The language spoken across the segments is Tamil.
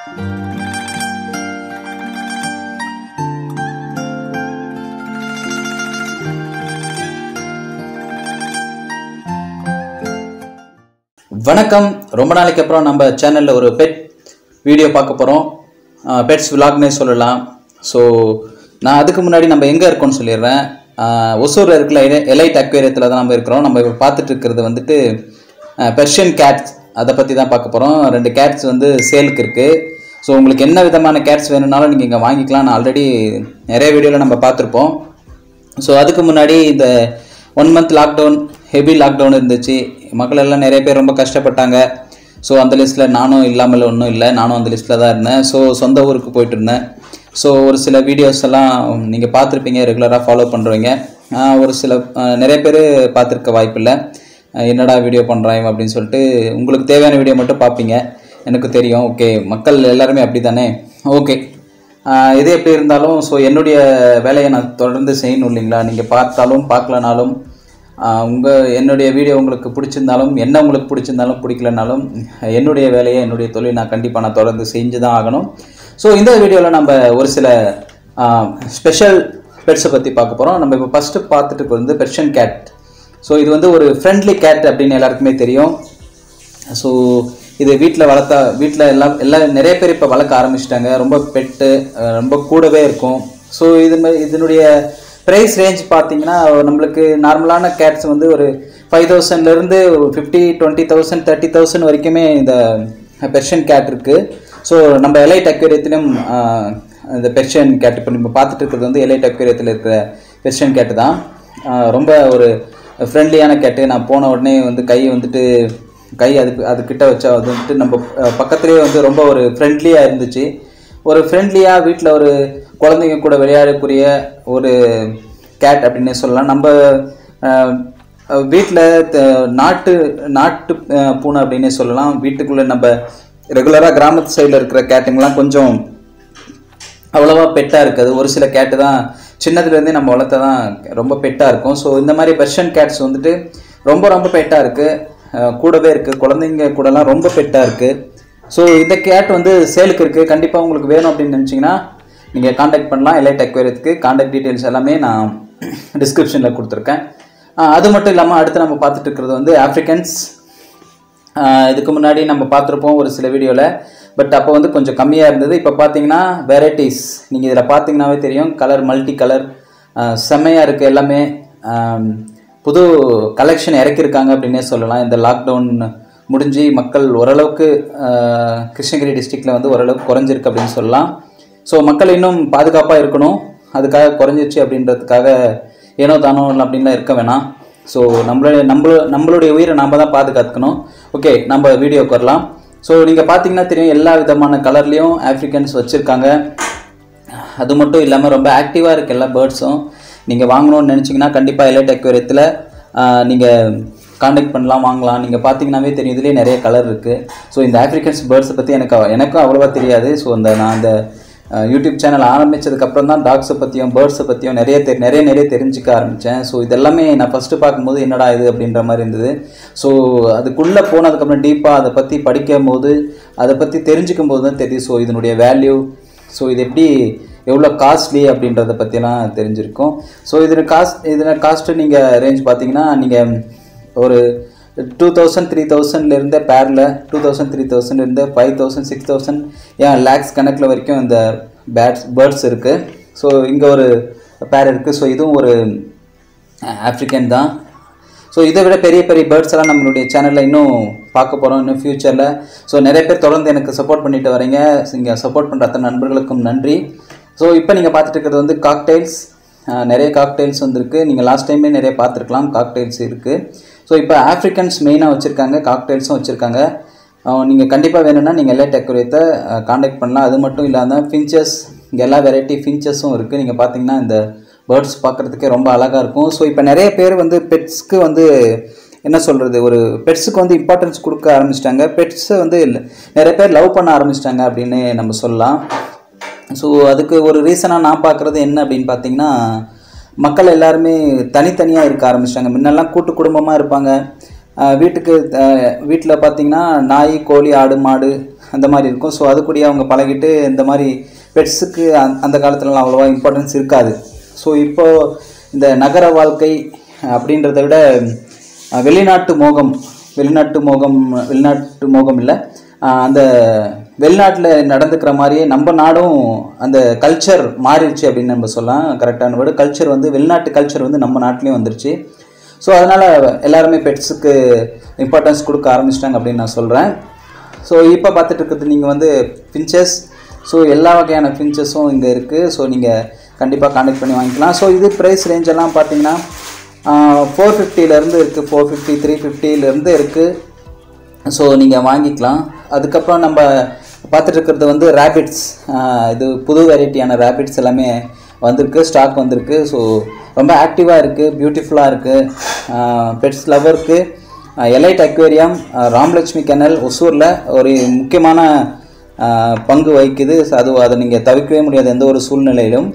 வணக்கம் ரொம்ப நாளைக்கு அப்புறம் நம்ம சேனலில் ஒரு பெட் வீடியோ பார்க்க போகிறோம் பெட்ஸ் விலாக்னே சொல்லலாம் ஸோ நான் அதுக்கு முன்னாடி நம்ம எங்கே இருக்கோம்னு சொல்லிடுறேன் ஒசூரில் இருக்கிற எலை எலைட் அக்வேரியத்தில் தான் நம்ம இருக்கிறோம் நம்ம இப்போ பார்த்துட்டு இருக்கிறது வந்துட்டு பெர்ஷியன் கேட்ஸ் அதை பற்றி தான் பார்க்க போகிறோம் ரெண்டு கேட்ஸ் வந்து சேலுக்கு இருக்குது ஸோ உங்களுக்கு என்ன விதமான கேட்ஸ் வேணும்னாலும் நீங்கள் இங்கே வாங்கிக்கலாம் நான் ஆல்ரெடி நிறைய வீடியோவில் நம்ம பார்த்துருப்போம் ஸோ அதுக்கு முன்னாடி இந்த one month lockdown heavy lockdown இருந்துச்சு மக்கள் எல்லாம் நிறைய பேர் ரொம்ப கஷ்டப்பட்டாங்க ஸோ அந்த லிஸ்ட்டில் நானும் இல்லாமல் ஒன்றும் இல்லை நானும் அந்த லிஸ்ட்டில் தான் இருந்தேன் ஸோ சொந்த ஊருக்கு போயிட்டு இருந்தேன் ஸோ ஒரு சில வீடியோஸ் எல்லாம் நீங்கள் பார்த்துருப்பீங்க ரெகுலராக ஃபாலோ பண்ணுறவங்க ஒரு சில ஆஹ், நிறைய பேர் பார்த்துருக்க வாய்ப்பில்லை ஆஹ், என்னடா வீடியோ பண்ணுறான் அப்படின்னு சொல்லிட்டு உங்களுக்கு தேவையான வீடியோ மட்டும் பார்ப்பீங்க எனக்கு தெரியும் ஓகே மக்கள் எல்லாருமே அப்படி தானே ஓகே ஆஹ் எது எப்படி இருந்தாலும் ஸோ என்னுடைய வேலையை நான் தொடர்ந்து செய்யணும் இல்லைங்களா நீங்கள் பார்த்தாலும் பார்க்கலனாலும் உங்கள் என்னுடைய வீடியோ உங்களுக்கு பிடிச்சிருந்தாலும் என்ன உங்களுக்கு பிடிச்சிருந்தாலும் பிடிக்கலனாலும் என்னுடைய வேலையை என்னுடைய தொழில் நான் கண்டிப்பாக நான் தொடர்ந்து செஞ்சு தான் ஆகணும் ஸோ இந்த வீடியோவில் நம்ம ஒரு சில ஸ்பெஷல் பெட்ஸை பற்றி பார்க்க போகிறோம் நம்ம இப்போ ஃபஸ்ட்டு பார்த்துட்டு இருக்கிறது வந்து பெர்ஷியன் கேட் ஸோ இது வந்து ஒரு ஃப்ரெண்ட்லி கேட் அப்படின்னு எல்லாருக்குமே தெரியும் ஸோ இது வீட்டில் வளர்த்தா வீட்டில் எல்லாம் எல்லாம் நிறைய பேர் இப்போ வளர்க்க ஆரம்பிச்சிட்டாங்க ரொம்ப பெட்டு ரொம்ப கூடவே இருக்கும் ஸோ இது மாதிரி இதனுடைய ப்ரைஸ் ரேஞ்ச் பார்த்தீங்கன்னா நம்மளுக்கு நார்மலான கேட்ஸ் வந்து ஒரு ஃபைவ் தௌசண்ட்லேருந்து fifty twenty thousand thirty thousand வரைக்குமே இந்த பெர்ஷியன் கேட் இருக்குது ஸோ நம்ம எலைட் அக்வேரியத்திலும் இந்த பெர்ஷியன் கேட் இப்போ நம்ம பார்த்துட்டு இருக்கிறது வந்து எலைட் அக்வேரியத்தில் இருக்கிற பெர்ஷியன் கேட்டு தான் ஆஹ் ரொம்ப ஒரு ஃப்ரெண்ட்லியான கேட்டு நான் போன உடனே வந்து கை வந்துட்டு கை அதுக்கு அதுக்கிட்ட வச்சா அது வந்துட்டு நம்ம அஹ், பக்கத்துலேயே வந்து ரொம்ப ஒரு ஃப்ரெண்ட்லியாக இருந்துச்சு ஒரு ஃப்ரெண்ட்லியாக வீட்டில் ஒரு குழந்தைங்க கூட விளையாடக்கூடிய ஒரு கேட் அப்படின்னே சொல்லலாம் நம்ம வீட்டில் நாட்டு நாட்டு அஹ், பூனை அப்படின்னே சொல்லலாம் வீட்டுக்குள்ளே நம்ம ரெகுலராக கிராமத்து சைடில் இருக்கிற கேட்டுங்கெல்லாம் கொஞ்சம் அவ்வளோவா பெட்டாக இருக்காது ஒரு சில கேட்டு தான் சின்னதுலேருந்தே நம்ம வளர்த்த தான் ரொம்ப பெட்டாக இருக்கும் ஸோ இந்த மாதிரி பெர்ஷியன் கேட்ஸ் வந்துட்டு ரொம்ப ரொம்ப பெட்டாக இருக்குது கூடவே இருக்குது குழந்தைங்க கூடலாம் ரொம்ப பெட்டாக இருக்குது ஸோ இந்த கேட் வந்து சேலுக்கு இருக்குது கண்டிப்பாக உங்களுக்கு வேணும் அப்படின்னு நினச்சிங்கன்னா நீங்கள் காண்டாக்ட் பண்ணலாம் எலைட் அக்வேரியத்துக்கு காண்டாக்ட் டீட்டெயில்ஸ் எல்லாமே நான் டிஸ்கிரிப்ஷனில் கொடுத்துருக்கேன் ஆஹ் அது மட்டும் இல்லாமல் அடுத்து நம்ம பார்த்துட்டு இருக்கிறது வந்து ஆஃப்ரிக்கன்ஸ் ஆஹ் இதுக்கு முன்னாடி நம்ம பார்த்துருப்போம் ஒரு சில வீடியோவில் பட் அப்போ வந்து கொஞ்சம் கம்மியாக இருந்தது இப்போ பார்த்தீங்கன்னா வெரைட்டிஸ் நீங்கள் இதில் பார்த்தீங்கன்னாவே தெரியும் கலர் மல்டி கலர் செம்மையாக இருக்குது எல்லாமே ஆம், புது கலெக்ஷன் இறக்கியிருக்காங்க அப்படின்னே சொல்லலாம் இந்த லாக்டவுன் முடிஞ்சு மக்கள் ஓரளவுக்கு ஆஹ், கிருஷ்ணகிரி டிஸ்ட்ரிக்டில் வந்து ஓரளவுக்கு குறைஞ்சிருக்கு அப்படின்னு சொல்லலாம் ஸோ மக்கள் இன்னும் பாதுகாப்பாக இருக்கணும் அதுக்காக குறைஞ்சிருச்சு அப்படின்றதுக்காக ஏனோ தானோ அப்படின்லாம் இருக்க வேணாம் ஸோ நம்மளுடைய நம்மள நம்மளுடைய உயிரை நாம் தான் பாதுகாத்துக்கணும் ஓகே நம்ம வீடியோக்கு வரலாம் ஸோ நீங்கள் பார்த்தீங்கன்னா தெரியும் எல்லா விதமான கலர்லேயும் ஆஃப்ரிக்கன்ஸ் வச்சுருக்காங்க அது மட்டும் இல்லாமல் ரொம்ப ஆக்டிவாக இருக்குது எல்லா பேர்ட்ஸும் நீங்கள் வாங்கணும்னு நினச்சிங்கன்னா கண்டிப்பாக எலைட் அக்வேரியத்தில் நீங்கள் காண்டாக்ட் பண்ணலாம் வாங்கலாம் நீங்கள் பார்த்தீங்கன்னாவே தெரியும் இதுலேயே நிறைய கலர் இருக்குது ஸோ இந்த ஆஃப்ரிக்கன்ஸ் பேர்ட்ஸை பற்றி எனக்கு அவ- எனக்கும் அவ்வளோவா தெரியாது ஸோ அந்த நான் அந்த அஹ், யூடியூப் சேனல் ஆரம்பித்ததுக்கப்புறம் தான் டாக்ஸை பற்றியும் பேர்ட்ஸை பற்றியும் நிறைய தெ நிறைய நிறைய தெரிஞ்சுக்க ஆரம்பித்தேன் ஸோ இதெல்லாமே நான் ஃபஸ்ட்டு பார்க்கும்போது என்னடா இது அப்படின்ற மாதிரி இருந்தது ஸோ அதுக்குள்ளே போனதுக்கப்புறம் டீப்பாக அதை பற்றி படிக்கும் போது அதை பற்றி தெரிஞ்சுக்கும் போது தான் தெரியுது ஸோ இதனுடைய வேல்யூ ஸோ இது எப்படி எவ்வளோ காஸ்ட்லி அப்படின்றத பற்றிலாம் தெரிஞ்சிருக்கும் ஸோ இதில் காஸ்ட் இதில் காஸ்ட்டு நீங்கள் ரேஞ்ச் பார்த்தீங்கன்னா நீங்கள் ஒரு டூ தௌசண்ட் த்ரீ தௌசண்ட்லேருந்தே பேரில் டூ தௌசண்ட் த்ரீ தௌசண்ட்லேருந்து ஃபைவ் தௌசண்ட் சிக்ஸ் தௌசண்ட் ஏன் லேக்ஸ் கணக்கில் வரைக்கும் இந்த பேட்ஸ் பேர்ட்ஸ் இருக்குது ஸோ இங்கே ஒரு பேர் இருக்குது ஸோ இதுவும் ஒரு ஆஃப்ரிக்கன் தான் ஸோ இதை விட பெரிய பெரிய பேர்ட்ஸ் எல்லாம் நம்மளுடைய சேனலில் இன்னும் பார்க்க போகிறோம் இன்னும் ஃப்யூச்சரில் ஸோ நிறைய பேர் தொடர்ந்து எனக்கு சப்போர்ட் பண்ணிட்டு வரீங்க இங்கே சப்போர்ட் பண்ணுற அத்தனை நண்பர்களுக்கும் நன்றி ஸோ இப்போ நீங்கள் பார்த்துட்டு இருக்கிறது வந்து காக்டெயில்ஸ் நிறைய காக்டெயில்ஸ் வந்திருக்கு நீங்கள் லாஸ்ட் டைமே நிறைய பார்த்துருக்கலாம் காக்டெயில்ஸ் இருக்குது ஸோ இப்போ ஆஃப்ரிக்கன்ஸ் மெயினாக வச்சுருக்காங்க காக்டெயில்ஸும் வச்சுருக்காங்க நீங்கள் கண்டிப்பாக வேணும்னா நீங்கள் எல்லா டெக்கரேத்தை காண்டாக்ட் பண்ணலாம் அது மட்டும் இல்லாமல் ஃபின்ச்சஸ் இங்கே எல்லா வெரைட்டி ஃபின்ச்சஸும் இருக்குது நீங்கள் பார்த்தீங்கன்னா இந்த பேர்ட்ஸ் பார்க்குறதுக்கே ரொம்ப அழகாக இருக்கும் ஸோ இப்போ நிறைய பேர் வந்து பெட்ஸ்க்கு வந்து என்ன சொல்கிறது ஒரு பெட்ஸுக்கு வந்து இம்பார்ட்டன்ஸ் கொடுக்க ஆரம்பிச்சிட்டாங்க பெட்ஸை வந்து நிறைய பேர் லவ் பண்ண ஆரம்பிச்சிட்டாங்க அப்படின்னு நம்ம சொல்லலாம் ஸோ அதுக்கு ஒரு ரீசனாக நான் பார்க்குறது என்ன அப்படின்னு பார்த்தீங்கன்னா மக்கள் எல்லாருமே தனித்தனியாக இருக்க ஆரம்பிச்சிட்டாங்க முன்னெல்லாம் கூட்டு குடும்பமாக இருப்பாங்க அஹ், வீட்டுக்கு வீட்டில் பார்த்தீங்கன்னா நாய் கோழி ஆடு மாடு அந்த மாதிரி இருக்கும் ஸோ அது கூடயே அவங்க பழகிட்டு இந்த மாதிரி பெட்ஸுக்கு அந்த காலத்துலலாம் அவ்வளோவா இம்பார்ட்டன்ஸ் இருக்காது ஸோ இப்போது இந்த நகர வாழ்க்கை அப்படின்றத விட அஹ், வெளிநாட்டு மோகம் வெளிநாட்டு மோகம் வெளிநாட்டு மோகம் இல்லை அந்த வெளிநாட்டில் நடந்துக்கிற மாதிரியே நம்ம நாடும் அந்த கல்ச்சர் மாறிடுச்சு அப்படின்னு நம்ம சொல்லலாம் கரெக்டான வேர்டு கல்ச்சர் வந்து வெளிநாட்டு கல்ச்சர் வந்து நம்ம நாட்டிலையும் வந்துருச்சு ஸோ அதனால் எல்லாருமே பெட்ஸுக்கு இம்பார்ட்டன்ஸ் கொடுக்க ஆரம்பிச்சிட்டாங்க அப்படின்னு நான் சொல்கிறேன் ஸோ இப்போ பார்த்துட்டு இருக்கிறது நீங்கள் வந்து ஃபின்ச்சஸ் ஸோ எல்லா வகையான ஃபின்ச்சஸும் இங்கே இருக்குது ஸோ நீங்கள் கண்டிப்பாக கான்டெக்ட் பண்ணி வாங்கிக்கலாம் ஸோ இது ப்ரைஸ் ரேஞ்செல்லாம் பார்த்தீங்கன்னா ஃபோர் ஃபிஃப்டிலேருந்து இருக்குது ஃபோர் ஃபிஃப்டி த்ரீ ஃபிஃப்டிலேருந்து இருக்குது ஸோ நீங்கள் வாங்கிக்கலாம் அதுக்கப்புறம் நம்ம பார்த்துட்டு இருக்கிறது வந்து ரேபிட்ஸ் இது புது வெரைட்டியான ரேபிட்ஸ் எல்லாமே வந்திருக்கு ஸ்டாக் வந்திருக்கு ஸோ ரொம்ப ஆக்டிவாக இருக்குது பியூட்டிஃபுல்லாக இருக்குது பெட்ஸ் லவருக்கு எலைட் அக்வேரியம் ராமலட்சுமி கெனல் ஒசூரில் ஒரு முக்கியமான ஆஹ், பங்கு வகிக்குது So, அது அதை நீங்கள் தவிர்க்கவே முடியாது எந்த ஒரு சூழ்நிலையிலும்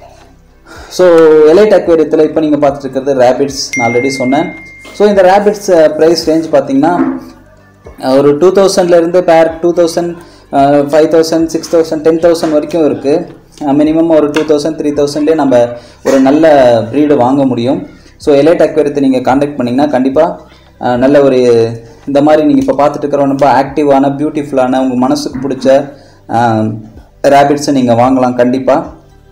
ஸோ எலைட் அக்வேரியத்தில் இப்போ நீங்கள் பார்த்துட்டு இருக்கிறது ரேபிட்ஸ் நான் ஆல்ரெடி சொன்னேன் ஸோ இந்த ரேபிட்ஸ் ப்ரைஸ் ரேஞ்ச் பார்த்தீங்கன்னா அஹ், ஒரு டூ தௌசண்ட்லேருந்து pair two thousand five thousand six thousand ten thousand வரைக்கும் இருக்குது மினிமம் ஒரு டூ தௌசண்ட் த்ரீ தௌசண்ட்லேயே நம்ம ஒரு நல்ல ப்ரீடு வாங்க முடியும் ஸோ எலைட் அக்வேரியத்தை நீங்கள் காண்டாக்ட் பண்ணிங்கன்னா கண்டிப்பாக நல்ல ஒரு இந்த மாதிரி நீங்கள் இப்போ பார்த்துட்டு இருக்கிற ரொம்ப ஆக்டிவான பியூட்டிஃபுல்லான உங்கள் மனசுக்கு பிடிச்ச ரேபிட்ஸை நீங்கள் வாங்கலாம் கண்டிப்பாக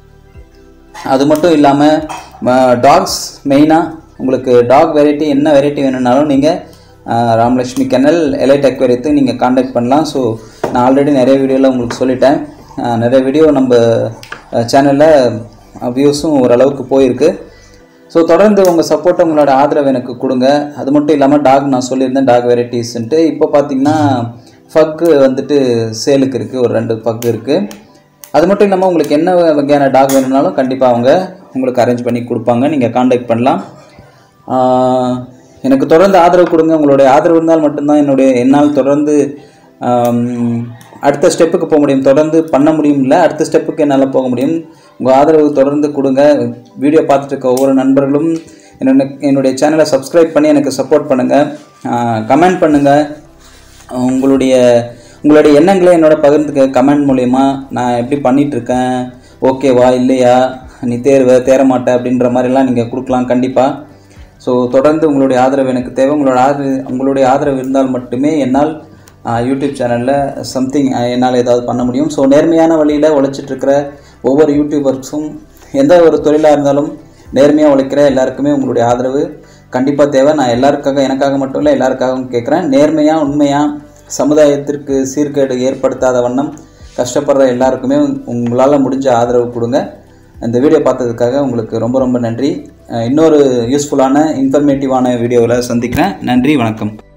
அது மட்டும் இல்லாமல் டாக்ஸ் மெயினாக உங்களுக்கு டாக் வெரைட்டி என்ன வெரைட்டி வேணும்னாலும் நீங்கள் ராமலட்சுமி கெனல் எலைட் அக்வேரியத்தை நீங்கள் காண்டாக்ட் பண்ணலாம் ஸோ நான் ஆல்ரெடி நிறைய வீடியோவில் உங்களுக்கு சொல்லிட்டேன் அஹ், நிறைய வீடியோ நம்ம சேனலில் வியூஸும் ஓரளவுக்கு போயிருக்கு ஸோ தொடர்ந்து உங்கள் சப்போர்ட்டை உங்களோட ஆதரவு எனக்கு கொடுங்க அது மட்டும் இல்லாமல் டாக் நான் சொல்லியிருந்தேன் டாக் வெரைட்டிஸ்ன்ட்டு இப்போ பார்த்தீங்கன்னா ஃபக்கு வந்துட்டு சேலுக்கு இருக்குது ஒரு ரெண்டு ஃபக்கு இருக்குது அது மட்டும் இல்லாமல் உங்களுக்கு என்ன வகையான டாக் வேணும்னாலும் கண்டிப்பாக அவங்க உங்களுக்கு அரேஞ்ச் பண்ணி கொடுப்பாங்க நீங்கள் காண்டாக்ட் பண்ணலாம் ஆஹ் எனக்கு தொடர்ந்து ஆதரவு கொடுங்க உங்களுடைய ஆதரவு இருந்தால் மட்டும்தான் என்னுடைய என்னால் தொடர்ந்து ஆம், அடுத்த ஸ்டெப்புக்கு போக முடியும் தொடர்ந்து பண்ண முடியும் இல்லை அடுத்த ஸ்டெப்புக்கு என்னால் போக முடியும் உங்கள் ஆதரவு தொடர்ந்து கொடுங்க வீடியோ பார்த்துட்டு இருக்க ஒவ்வொரு நண்பர்களும் என்னோட என்னுடைய சேனலை சப்ஸ்கிரைப் பண்ணி எனக்கு சப்போர்ட் பண்ணுங்கள் கமெண்ட் பண்ணுங்கள் உங்களுடைய உங்களுடைய எண்ணங்களை என்னோட பகிர்ந்துக்க கமெண்ட் மூலயமா நான் எப்படி பண்ணிட்டு இருக்கேன் ஓகேவா இல்லையா நீ தேர்வை தேர மாட்ட அப்படின்ற மாதிரிலாம் நீங்கள் கொடுக்கலாம் கண்டிப்பாக ஸோ தொடர்ந்து உங்களுடைய ஆதரவு எனக்கு தேவை உங்களோட ஆதரவு உங்களுடைய ஆதரவு இருந்தால் மட்டுமே என்னால் ஆஹ், யூடியூப் சேனலில் சம்திங் என்னால் ஏதாவது பண்ண முடியும் ஸோ நேர்மையான வழியில் உழைச்சிட்டு இருக்கிற ஒவ்வொரு யூடியூபர்ஸும் எந்த ஒரு தொழிலாக இருந்தாலும் நேர்மையாக உழைக்கிற எல்லாருக்குமே உங்களுடைய ஆதரவு கண்டிப்பாக தேவை நான் எல்லாருக்காக எனக்காக மட்டும் இல்லை எல்லாருக்காகவும் கேட்குறேன் நேர்மையாக உண்மையாக சமுதாயத்திற்கு சீர்கேடு ஏற்படுத்தாத வண்ணம் கஷ்டப்படுற எல்லாருக்குமே உங்களால் முடிஞ்ச ஆதரவு கொடுங்க இந்த வீடியோ பார்த்ததுக்காக உங்களுக்கு ரொம்ப ரொம்ப நன்றி அஹ் இன்னொரு யூஸ்ஃபுல்லான இன்ஃபர்மேட்டிவான வீடியோவில் சந்திக்கிறேன் நன்றி வணக்கம்